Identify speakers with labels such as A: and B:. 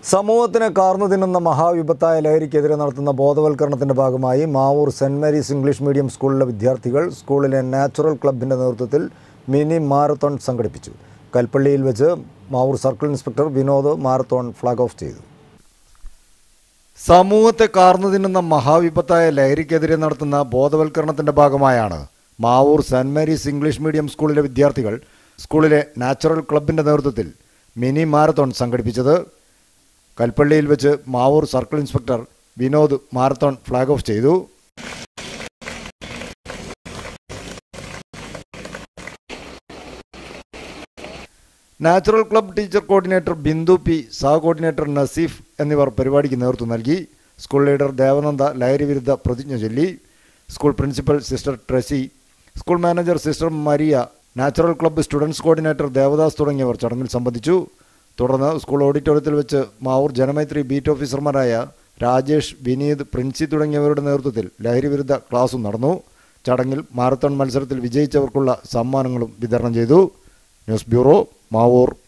A: സമൂഹത്തിനെ കാർന്നു തിന്നുന്ന മഹാവിപത്തായ ലഹരിക്കെതിരെ നടത്തുന്ന ബോധവൽക്കരണത്തിന്റെ ഭാഗമായി Mavoor saint Mary's English medium സ്കൂളിലെ വിദ്യാർത്ഥികൾ സ്കൂളിലെ നാച്ചുറൽ ക്ലബിന്റെ നേതൃത്വത്തിൽ മിനി മാരത്തോൺ സംഘടിപ്പിച്ചു കൽപ്പള്ളിയിൽ വെച്ച് Mavoor circle inspector Vinod marathon flag off ചെയ്തു സമൂഹത്തെ കാർന്നു തിന്നുന്ന മഹാവിപത്തായ ലഹരിക്കെതിരെ നടത്തുന്ന ബോധവൽക്കരണത്തിന്റെ ഭാഗമായാണ് Mavoor saint Mary's English medium സ്കൂളിലെ വിദ്യാർത്ഥികൾ സ്കൂളിലെ നാച്ചുറൽ ക്ലബിന്റെ നേതൃത്വത്തിൽ മിനി മാരത്തോൺ സംഘടിപ്പിച്ചത് കൽപ്പള്ളിയിൽ വെച്ച് Mavoor circle inspector Vinod marathon flag off ചെയ്തു natural club teacher coordinator Bindu P സഹ കോർഡിനേറ്റർ നസീഫ് എന്നിവർ പരിപാടിക്ക് നേതൃത്വം നൽകി സ്കൂൾ ലീഡർ ദേവനന്ദ ലഹരി വിരുദ്ധ പ്രതിജ്ഞ ചൊല്ലി school principal sister Tracy school manager sister Maria natural club students coordinator Devadas തുടങ്ങിയവർ ചടങ്ങിൽ സംബന്ധിച്ചു തുടർന്ന് സ്കൂൾ ഓഡിറ്റോറിയത്തിൽ വെച്ച് മാവൂർ ജനമൈത്രി ബീറ്റ് ഓഫീസർമാരായ രാജേഷ് വിനീത് പ്രിൻസി തുടങ്ങിയവരുടെ നേതൃത്വത്തിൽ ലഹരി വിരുദ്ധ ക്ലാസും നടന്നു ചടങ്ങിൽ മാരത്തോൺ മത്സരത്തിൽ വിജയിച്ചവർക്കുള്ള സമ്മാനങ്ങളും വിതരണം ചെയ്തു ന്യൂസ് ബ്യൂറോ മാവൂർ